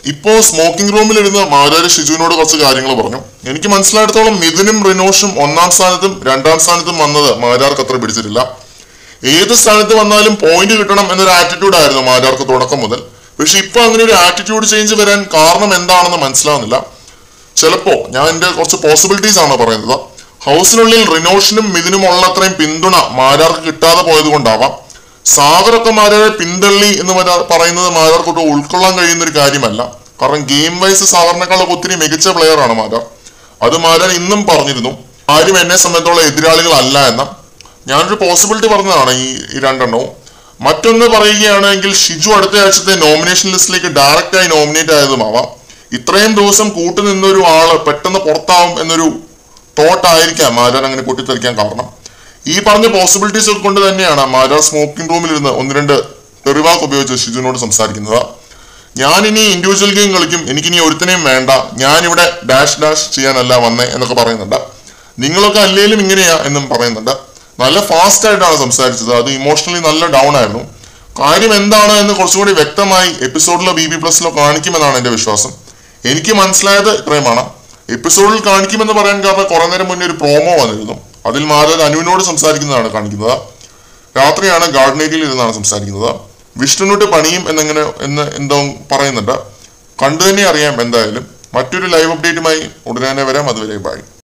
ഇപ്പോ സ്മോക്കിംഗ് റൂമിലിരുന്ന് മാരാരി ഷിജുവിനോട് കുറച്ച് കാര്യങ്ങൾ പറഞ്ഞു എനിക്ക് മനസ്സിലായിടത്തോളം മിഥുനും റിനോഷും ഒന്നാം സ്ഥാനത്തും രണ്ടാം സ്ഥാനത്തും വന്നത് മാരാർക്ക് അത്ര പിടിച്ചിട്ടില്ല ഏത് സ്ഥാനത്ത് വന്നാലും പോയിന്റ് കിട്ടണം എന്നൊരു ആറ്റിറ്റ്യൂഡ് ആയിരുന്നു മാരാർക്ക് തുടക്കം മുതൽ പക്ഷെ ഇപ്പൊ അങ്ങനെ ഒരു ആറ്റിറ്റ്യൂഡ് ചേഞ്ച് വരാൻ കാരണം എന്താണെന്ന് മനസ്സിലാവുന്നില്ല ചിലപ്പോ ഞാൻ എന്റെ കുറച്ച് പോസിബിലിറ്റീസ് ആണ് പറയുന്നത് ഹൗസിനുള്ളിൽ റിനോഷിനും മിഥുനും ഉള്ളത്രയും പിന്തുണ മാരാർക്ക് കിട്ടാതെ പോയത് കൊണ്ടാവാം സാഗറൊക്കെ മാരാരെ പിന്തള്ളി എന്ന് മരാ- പറയുന്നത് മാരാർക്കൊട്ട് ഉൾക്കൊള്ളാൻ കഴിയുന്ന ഒരു കാര്യമല്ല കാരണം ഗെയിം വൈസ് സാഗറിനേക്കാളൊക്കെ ഒത്തിരി മികച്ച പ്ലെയർ ആണ് മാരാർ അത് മാരാർ ഇന്നും പറഞ്ഞിരുന്നു ആരും എന്നെ സംബന്ധിച്ചുള്ള എതിരാളികളല്ല എന്ന ഞാനൊരു പോസിബിലിറ്റി പറഞ്ഞതാണ് ഈ ഈ രണ്ടെണ്ണവും മറ്റൊന്ന് പറയുകയാണെങ്കിൽ ഷിജു അടുത്ത ആഴ്ചത്തെ നോമിനേഷൻ ലിസ്റ്റിലേക്ക് ഡയറക്റ്റ് ആയി നോമിനേറ്റ് ആയതുമാവാം ഇത്രയും ദിവസം കൂട്ടുനിന്നൊരു ആള് പെട്ടെന്ന് പുറത്താവും എന്നൊരു തോട്ട് ആയിരിക്കാം മാരാർ അങ്ങനെ പൊട്ടിത്തെറിക്കാൻ കാരണം ഈ പറഞ്ഞ പോസിബിലിറ്റീസ് കൊണ്ട് തന്നെയാണ് മാരാർ സ്മോക്കിംഗ് റൂമിലിരുന്ന് ഒന്ന് രണ്ട് തെറിവാക്ക് ഉപയോഗിച്ച് ഷിജുവിനോട് സംസാരിക്കുന്നത് ഞാൻ ഇനി ഇൻഡിവിജ്വൽ ഗെയിം കളിക്കും എനിക്കിനി ഒരുത്തനെയും വേണ്ട ഞാനിവിടെ ഡാഷ് ഡാഷ് ചെയ്യാനല്ല വന്നേ എന്നൊക്കെ പറയുന്നുണ്ട് നിങ്ങളൊക്കെ അല്ലേലും ഇങ്ങനെയാ എന്നും പറയുന്നുണ്ട് നല്ല ഫാസ്റ്റ് ആയിട്ടാണ് സംസാരിച്ചത് അത് ഇമോഷണലി നല്ല ഡൗൺ ആയിരുന്നു കാര്യം എന്താണ് എന്ന് കുറച്ചുകൂടി വ്യക്തമായി എപ്പിസോഡിലോ ബി ബി പ്ലസിലോ കാണിക്കുമെന്നാണ് എന്റെ വിശ്വാസം എനിക്ക് മനസ്സിലായത് ഇത്രയുമാണ് എപ്പിസോഡിൽ കാണിക്കുമെന്ന് പറയാൻ കാരണം കുറെ നേരം മുന്നേ ഒരു പ്രോമോ വന്നിരുന്നു അതിൽ മാധവൻ അനുവിനോട് സംസാരിക്കുന്നതാണ് കാണിക്കുന്നത് രാത്രിയാണ് ഗാർഡൻ ഏരിയയിൽ ഇരുന്നാണ് സംസാരിക്കുന്നത് വിഷ്ണുനോട്ട് പണിയും എന്നിങ്ങനെ എന്ന് എന്തോ പറയുന്നുണ്ട് കണ്ടു തന്നെ അറിയാം എന്തായാലും മറ്റൊരു ലൈവ് അപ്ഡേറ്റുമായി ഉടനെ തന്നെ വരാം അതുവരെ ബൈ